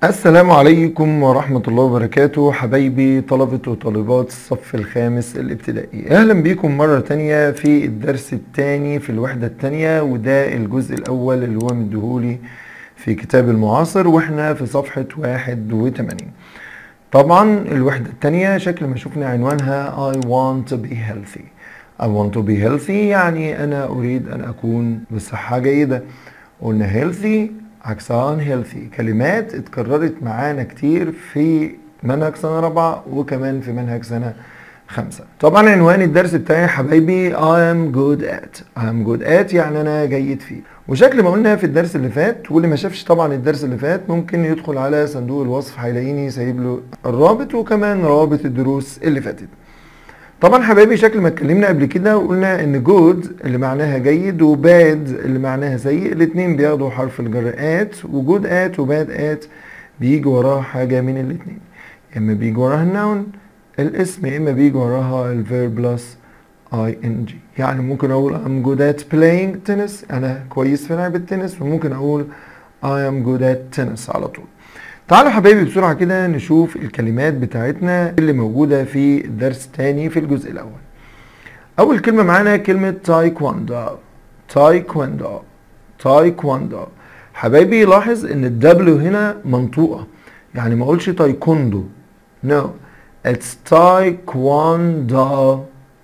السلام عليكم ورحمة الله وبركاته حبايبي طلبة وطالبات الصف الخامس الابتدائي أهلا بيكم مرة تانية في الدرس التاني في الوحدة التانية وده الجزء الأول اللي هو مديهولي في كتاب المعاصر واحنا في صفحة واحد وتمانين طبعا الوحدة التانية شكل ما شفنا عنوانها I want to be healthy I want to be healthy يعني أنا أريد أن أكون بصحة جيدة قلنا healthy عكسها unhealthy كلمات اتكررت معانا كتير في منهج سنة رابعة وكمان في منهج سنة خمسة طبعا عنوان الدرس بتاعي يا حبايبي I am good at I am good at يعني أنا جيد فيه وشكل ما قلنا في الدرس اللي فات واللي ما شافش طبعا الدرس اللي فات ممكن يدخل على صندوق الوصف هيلاقيني سايب له الرابط وكمان رابط الدروس اللي فاتت طبعا حبايبي شكل ما اتكلمنا قبل كده وقلنا ان جود اللي معناها جيد وباد اللي معناها سيء الاتنين بياخدوا حرف الجر ات وجود ات وباد ات بيجي وراها حاجة من الاتنين يا اما بيجي وراها النون الاسم يا اما بيجي وراها الفيرب بلس اي ان جي يعني ممكن اقول I'm good at playing tennis انا كويس في لعب التنس وممكن اقول I am good at tennis على طول تعالوا حبايبي بسرعة كده نشوف الكلمات بتاعتنا اللي موجودة في الدرس الثاني في الجزء الأول أول كلمة معانا كلمة تايكواندا تايكواندا تايكواندا حبايبي لاحظ إن الدبليو هنا منطوقة يعني ما أقولش تايكوندو no it's تايكواندا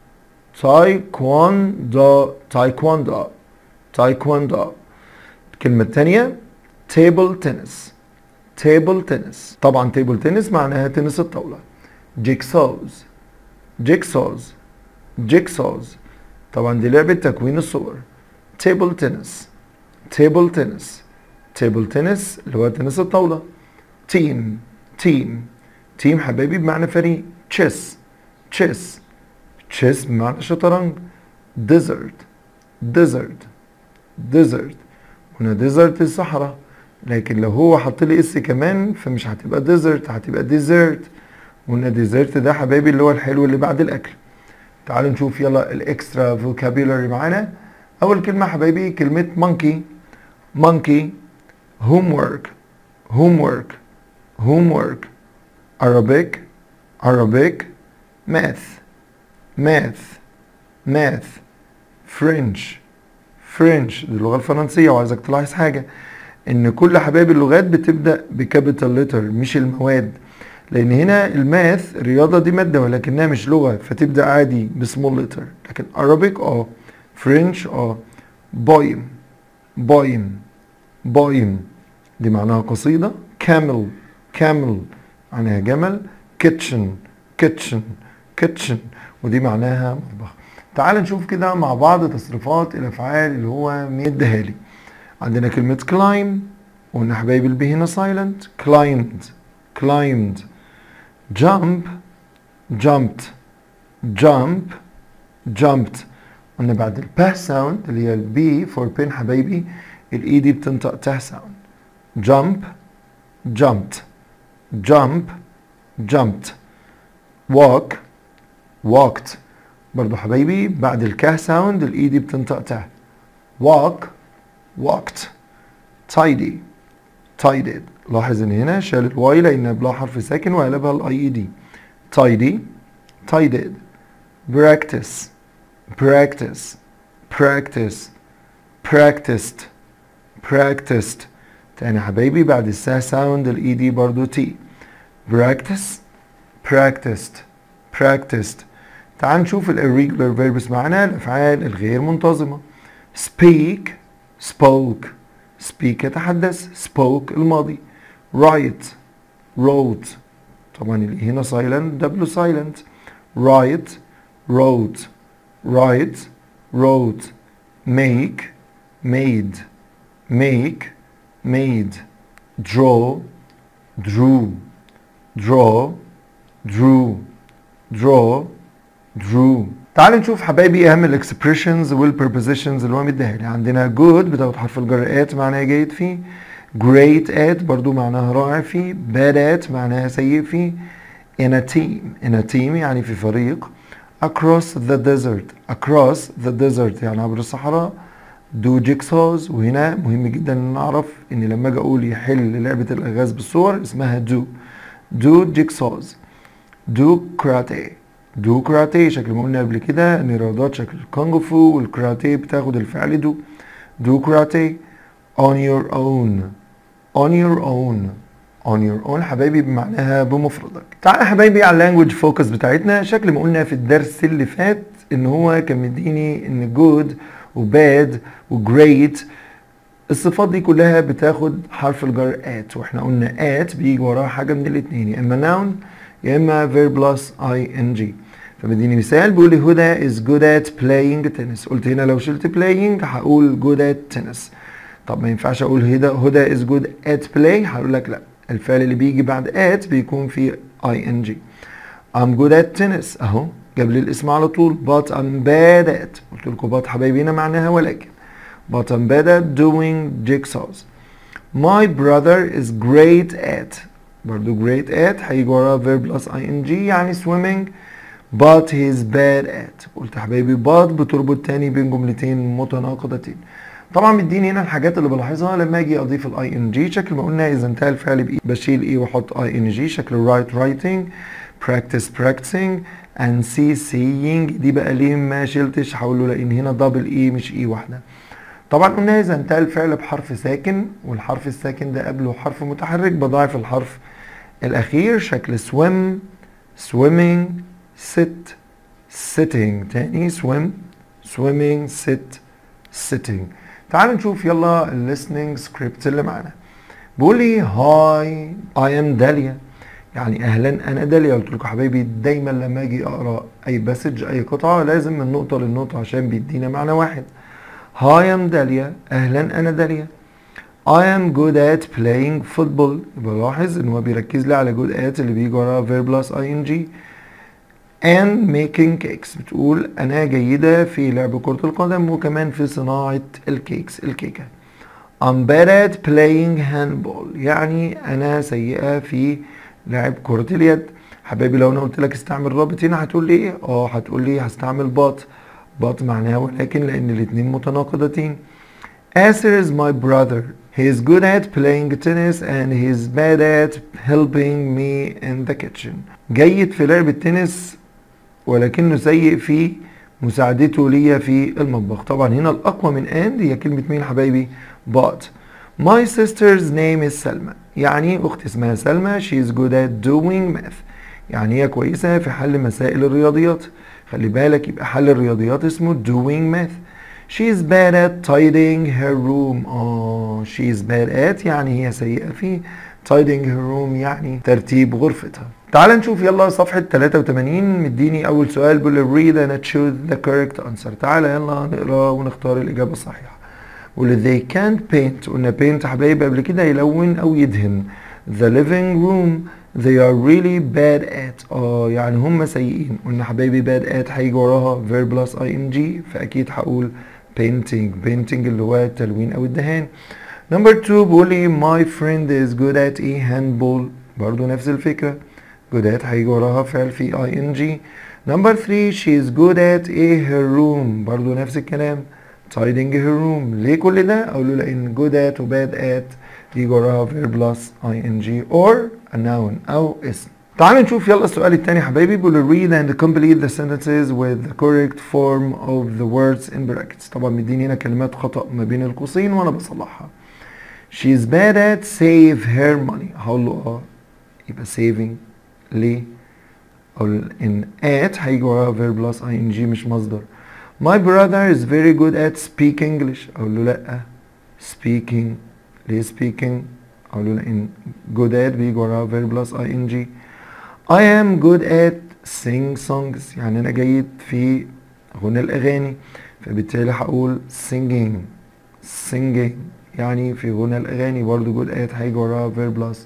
تايكواندا تايكواندا تايكواندا الكلمة الثانية تيبل تنس تيبل تنس طبعا تيبل تنس معناها تنس الطاولة جيكسوز جيكسوز جيكسوز طبعا دي لعبة تكوين الصور تيبل تنس تيبل تنس تيبل تنس اللي هو تنس الطاولة تيم تيم تيم حبايبي بمعنى فريق تشيس تشيس تشيس بمعنى شطرنج ديزرت ديزرت ديزرت هنا ديزرت الصحراء لكن لو هو حط لي اس كمان فمش هتبقى ديزرت هتبقى ديزرت وقلنا ديزرت ده حبايبي اللي هو الحلو اللي بعد الاكل تعالوا نشوف يلا الاكسترا فوكابيولاري معانا اول كلمه حبايبي كلمه مونكي مونكي هوم ورك هوم ورك هوم ورك Arabic Arabic math math math French French دي اللغه الفرنسيه وعايزك تلاحظ حاجه ان كل حبايب اللغات بتبدا بكابيتال لتر مش المواد لان هنا الماث الرياضه دي ماده ولكنها مش لغه فتبدا عادي بسمول لتر لكن Arabic اه فرنش اه بويم بويم بويم دي معناها قصيده كامل كامل معناها جمل كيتشن كيتشن كيتشن ودي معناها مطبخ تعال نشوف كده مع بعض تصريفات الافعال اللي هو مديها لي عندنا كلمة climb وقلنا حبايبي البي هنا silent climbed climbed jump jumped jump jumped قلنا بعد الباه ساوند اللي هي البي فور بين حبايبي الاي دي بتنطق ته ساوند jump jumped jump jumped walk walked برضو حبايبي بعد الكاه ساوند الاي دي بتنطق ته walk walked tidy tidied لاحظ ان هنا شال الواي لان بلا حرف ساكن وقلبها الاي اي دي tidy tidied practice practice practice practiced practiced تاني حبايبي بعد السا ساوند الاي دي برضو تي practice practiced practiced تعال نشوف ال irregular verbs معانا الافعال الغير منتظمه speak spoke speak يتحدث spoke الماضي write wrote طبعا اللي هنا silent double silent write wrote write wrote make made make made draw drew draw drew draw drew تعال نشوف حبايبي اهم الاكسبريشنز والبربوزيشنز اللي هو مديها لي عندنا good بتاخد حرف الجر at معناها جيد فيه great at برضو معناها رائع فيه bad at معناها سيء فيه in a team in a team يعني في فريق across the desert across the desert يعني عبر الصحراء do jigsaws وهنا مهم جدا ان نعرف ان لما اجي اقول يحل لعبة الالغاز بالصور اسمها do do jigsaws do karate do karate شكل ما قلنا قبل كده ان رياضات شكل الكونغ فو والكاراتيه بتاخد الفعل do do karate on your own on your own on your own حبايبي بمعناها بمفردك تعالى حبايبي على اللانجوج فوكس بتاعتنا شكل ما قلنا في الدرس اللي فات ان هو كان مديني ان good وباد وجريت الصفات دي كلها بتاخد حرف الجر at واحنا قلنا at بيجي وراها حاجه من الاثنين يا اما noun يا اما verb plus ing فمديني مثال بيقول لي هدى is good at playing tennis قلت هنا لو شلت playing هقول good at tennis طب ما ينفعش اقول هدى هدى is good at play هقول لك لا الفعل اللي بيجي بعد at بيكون فيه ing I'm good at tennis اهو جاب لي الاسم على طول but I'm bad at قلت لكم but حبايبي هنا معناها ولكن but I'm bad at doing jigsaws my brother is great at برضو great at هيجي وراها verb plus ing يعني swimming but he's bad at قلت يا حبايبي but بتربط تاني بين جملتين متناقضتين طبعا مديني هنا الحاجات اللي بلاحظها لما اجي اضيف الاي ان جي شكل ما قلنا اذا انتهى الفعل بايه بشيل ايه واحط اي ان جي شكل write writing practice practicing and see seeing دي بقى ليه ما شلتش هقول له لان هنا دبل اي مش اي واحده طبعا قلنا اذا انتهى الفعل بحرف ساكن والحرف الساكن ده قبله حرف متحرك بضاعف الحرف الاخير شكل swim swimming sit sitting تاني swim swimming sit sitting تعالوا نشوف يلا الليسننج سكريبت اللي معانا بيقول لي هاي اي ام داليا يعني اهلا انا داليا قلت لكم حبايبي دايما لما اجي اقرا اي باسج اي قطعه لازم من نقطه للنقطه عشان بيدينا معنى واحد هاي ام داليا اهلا انا داليا I am good at playing football يبقى لاحظ ان هو بيركز لي على good at اللي بيجي وراها verb plus ing and making cakes بتقول انا جيدة في لعب كرة القدم وكمان في صناعة الكيكس الكيكة I'm bad at playing handball يعني انا سيئة في لعب كرة اليد حبايبي لو انا قلت لك استعمل رابط هنا هتقول لي ايه اه هتقول لي هستعمل but but معناها ولكن لان الاتنين متناقضتين Acer is my brother He is good at playing tennis and he is bad at helping me in the kitchen جيد في لعب التنس ولكنه سيء في مساعدته ليا في المطبخ طبعا هنا الأقوى من and هي كلمة مين حبايبي but my sister's name is سلمى يعني أختي اسمها سلمى she is good at doing math يعني هي كويسة في حل مسائل الرياضيات خلي بالك يبقى حل الرياضيات اسمه doing math she is bad at tidying her room اه she is bad at يعني هي سيئة في tidying her room يعني ترتيب غرفتها تعال نشوف يلا صفحة 83 مديني أول سؤال بيقول read and choose the correct answer تعال يلا نقرا ونختار الإجابة الصحيحة بيقول they can't paint قلنا paint حبايبي قبل كده يلون أو يدهن the living room they are really bad at اه يعني هم سيئين قلنا حبايبي bad at هيجي وراها verb plus ing فأكيد هقول painting painting اللي هو التلوين أو الدهان نمبر 2 بيقول لي my friend is good at a handball برضو نفس الفكرة good at هيجي وراها فعل في ing نمبر 3 she is good at a her room برضو نفس الكلام tidying her room ليه كل ده؟ أقول له لأن good at و bad at يجي وراها verb plus ing or a noun أو اسم تعالوا نشوف يلا السؤال التاني حبايبي بيقول read and complete the sentences with the correct form of the words in brackets طبعا مديني هنا كلمات خطأ ما بين القوسين وأنا بصلحها She's bad at save her money هقول له اه يبقى saving ليه؟ أقول إن at هيجي وراها verb plus ing مش مصدر My brother is very good at speak English أقول له لأ speaking ليه speaking؟ أقول له لأن good at بيجي وراها verb plus ing I am good at sing songs يعني أنا جيد في غنى الأغاني فبالتالي هقول singing singing يعني في غنى الأغاني برضه good at هيجي وراها verb plus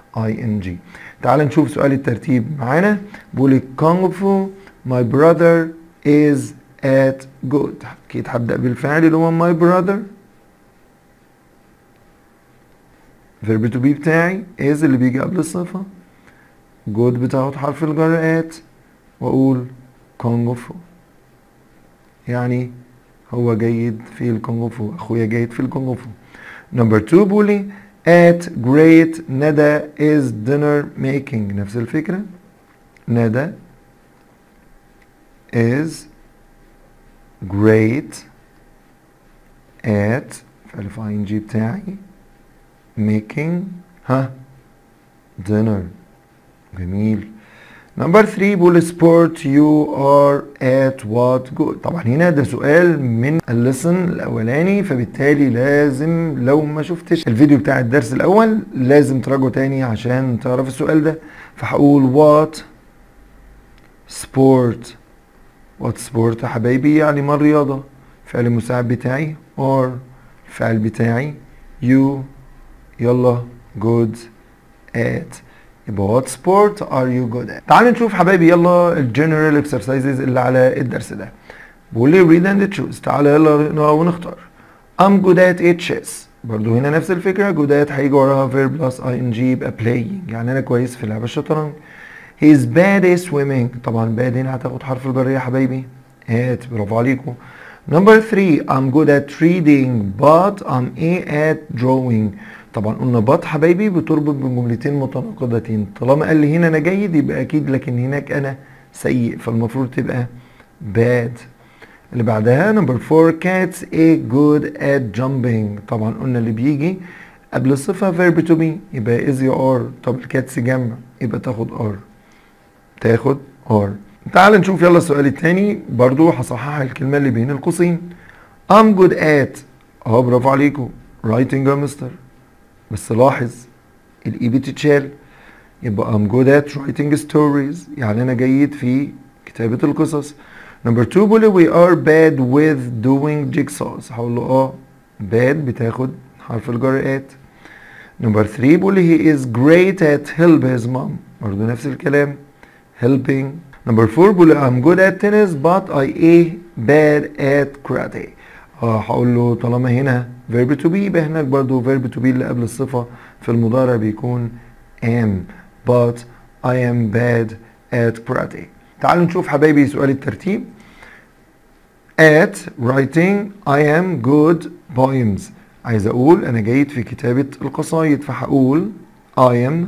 ing تعال نشوف سؤال الترتيب معانا بيقول لي kung fu my brother is at good أكيد هبدأ بالفعل اللي هو my brother verb to be بتاعي is اللي بيجي قبل الصفة good بتاخد حرف الجر at واقول كونغ فو يعني هو جيد في الكونغ فو اخويا جيد في الكونغ فو نمبر 2 بولي at great ندى is dinner making نفس الفكرة ندى is great at فعل ing بتاعي making ها dinner جميل نمبر 3 بيقول sport you are at what good طبعا هنا ده سؤال من اللسن الاولاني فبالتالي لازم لو ما شفتش الفيديو بتاع الدرس الاول لازم تراجعه تاني عشان تعرف السؤال ده فهقول what sport what sport يا حبايبي يعني ما الرياضة فعل المساعد بتاعي or الفعل بتاعي you يلا good at يبقى what sport are you good at تعالوا نشوف حبايبي يلا الجنرال اكسرسايزز اللي على الدرس ده بيقول لي read and choose تعالى يلا نقرا ونختار I'm good at chess برضو هنا نفس الفكرة good at هيجي وراها verb plus ing يبقى playing يعني أنا كويس في لعب الشطرنج He's bad at swimming طبعا bad هنا هتاخد حرف الجر يا حبايبي at برافو عليكم Number three I'm good at reading but I'm a at drawing طبعا قلنا but حبايبي بتربط بجملتين متناقضتين طالما قال لي هنا انا جيد يبقى اكيد لكن هناك انا سيء فالمفروض تبقى bad اللي بعدها نمبر 4 cats a good at jumping طبعا قلنا اللي بيجي قبل الصفة verb to be يبقى is you are طب الكاتس جمع يبقى تاخد are تاخد are تعال نشوف يلا السؤال التاني برضو هصحح الكلمة اللي بين القوسين I'm good at اه برافو عليكم writing يا مستر بس لاحظ الاي بتتشال يبقى I'm good at writing stories يعني انا جيد في كتابة القصص نمبر 2 بيقول we are bad with doing jigsaws هقول له اه bad بتاخد حرف الجر at نمبر 3 بيقول he is great at help his mom برضه نفس الكلام helping نمبر 4 بيقول I'm good at tennis but I a bad at karate اه هقول له طالما هنا verb to be يبقى هناك برضه verb to be اللي قبل الصفة في المضارع بيكون am but I am bad at karate تعالوا نشوف حبايبي سؤال الترتيب at writing I am good poems عايز اقول انا جيد في كتابة القصايد فهقول I am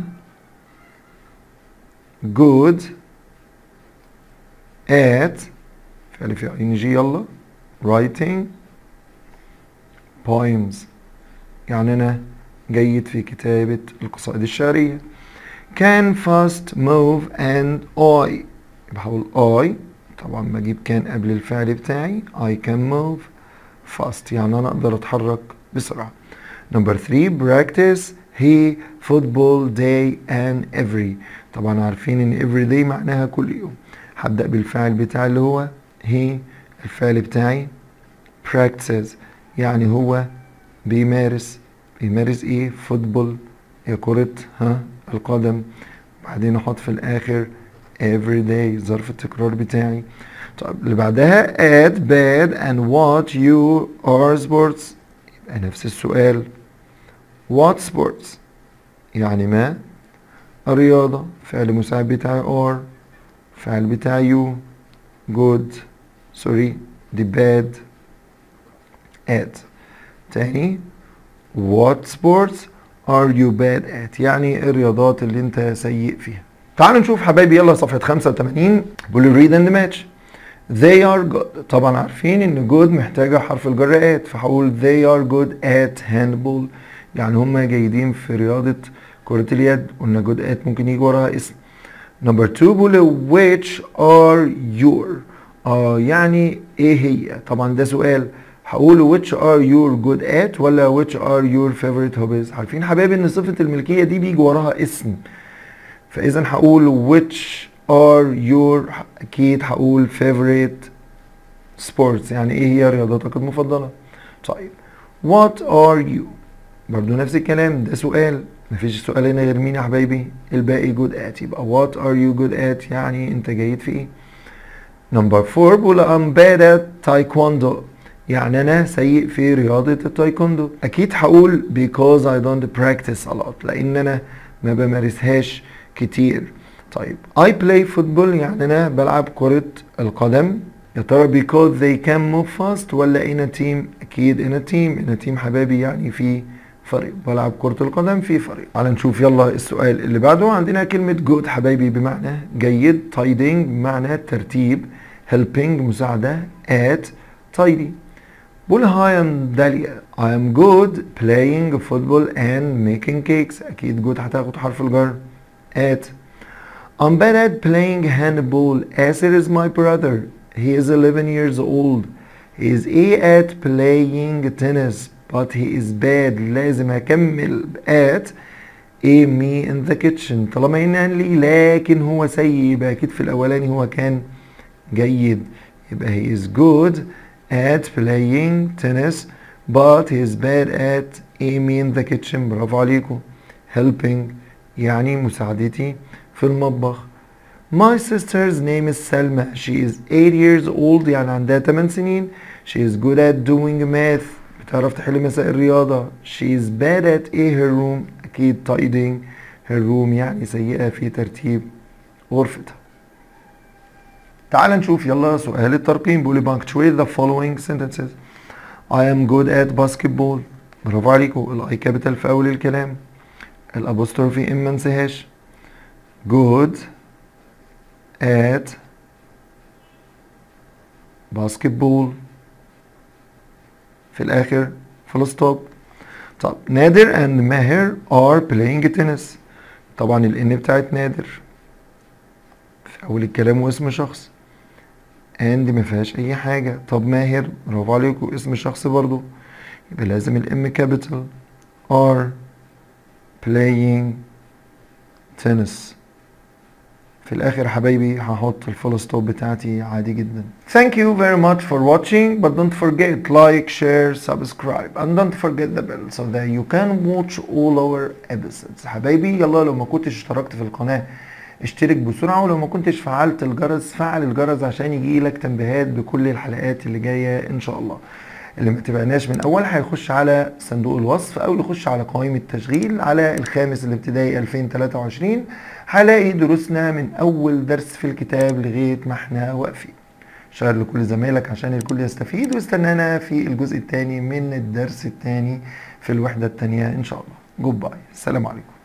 good at فعل في ing يلا writing poems يعني انا جيد في كتابة القصائد الشعرية can fast move and I يبقى هقول I طبعا بجيب كان قبل الفعل بتاعي I can move fast يعني انا اقدر اتحرك بسرعة number 3 practice he football day and every طبعا عارفين ان every day معناها كل يوم هبدأ بالفعل بتاعي اللي هو he الفعل بتاعي practices يعني هو بيمارس بيمارس ايه فوتبول يا كرة ها القدم بعدين احط في الاخر every day ظرف التكرار بتاعي طب اللي بعدها at bad and what you are sports يبقى نفس السؤال what sports يعني ما الرياضة فعل مساعد بتاعي are فعل بتاعي you good sorry دي bad at تاني what sports are you bad at يعني إيه الرياضات اللي انت سيء فيها تعالوا نشوف حبايبي يلا صفحة 85 بيقول read and match they are good طبعا عارفين ان good محتاجة حرف الجر at فهقول they are good at handball يعني هم جيدين في رياضة كرة اليد قلنا good at ممكن يجي وراها اسم نمبر 2 بيقول which are your اه يعني ايه هي طبعا ده سؤال هقول which are your good at ولا which are your favorite hobbies عارفين حبايبي ان صفة الملكية دي بيجي وراها اسم فاذا هقول which are your اكيد هقول favorite sports يعني ايه هي رياضتك المفضلة طيب what are you برضو نفس الكلام ده سؤال مفيش سؤال هنا غير مين يا حبايبي الباقي good at يبقى what are you good at يعني انت جيد في ايه نمبر 4 بقول I'm bad at taekwondo يعني انا سيء في رياضة التايكوندو اكيد هقول because I don't practice a lot لان انا ما بمارسهاش كتير طيب I play football يعني انا بلعب كرة القدم يا ترى because they can move fast ولا in a team اكيد in a team in a team حبايبي يعني في فريق بلعب كرة القدم في فريق تعال نشوف يلا السؤال اللي بعده عندنا كلمة good حبايبي بمعنى جيد tidying بمعنى ترتيب helping مساعدة at tidy بقول هاي ام داليا I am good playing football and making cakes أكيد good هتاخد حرف الجر at I'm bad at playing handball Asir is my brother he is 11 years old he is A at playing tennis but he is bad لازم أكمل at A me in the kitchen طالما إن قال لي لكن هو سيء يبقى أكيد في الأولاني هو كان جيد يبقى he is good at playing tennis but he is bad at aiming in the kitchen برافو عليكم helping يعني مساعدتي في المطبخ My sister's name is Selma. She is 8 years old يعني عندها 8 سنين. She is good at doing math. بتعرف تحل مسائل الرياضة. She is bad at a her room. أكيد tidying her room يعني سيئة في ترتيب غرفتها. تعال نشوف يلا سؤال الترقيم بيقول لي punctuate the following sentences I am good at basketball برافو عليكم الاي كابيتال في اول الكلام الابوستروفي ام ما انساهاش good at basketball في الاخر فول ستوب طب نادر and ماهر are playing tennis طبعا الان بتاعت نادر في اول الكلام واسم شخص and ما فيهاش اي حاجة طب ماهر برافو عليكم اسم الشخص برضو يبقى لازم الام كابيتال are playing tennis في الاخر حبايبي هحط الفول ستوب بتاعتي عادي جدا thank you very much for watching but don't forget like share subscribe and don't forget the bell so that you can watch all our episodes حبايبي يلا لو ما كنتش اشتركت في القناه اشترك بسرعة ولو ما كنتش فعلت الجرس فعل الجرس عشان يجي لك تنبيهات بكل الحلقات اللي جاية ان شاء الله اللي ما تبعناش من اول هيخش على صندوق الوصف او يخش على قوائم التشغيل على الخامس الابتدائي 2023 هلاقي دروسنا من اول درس في الكتاب لغاية ما احنا واقفين شير لكل زمايلك عشان الكل يستفيد واستنانا في الجزء الثاني من الدرس الثاني في الوحدة الثانية ان شاء الله جود باي السلام عليكم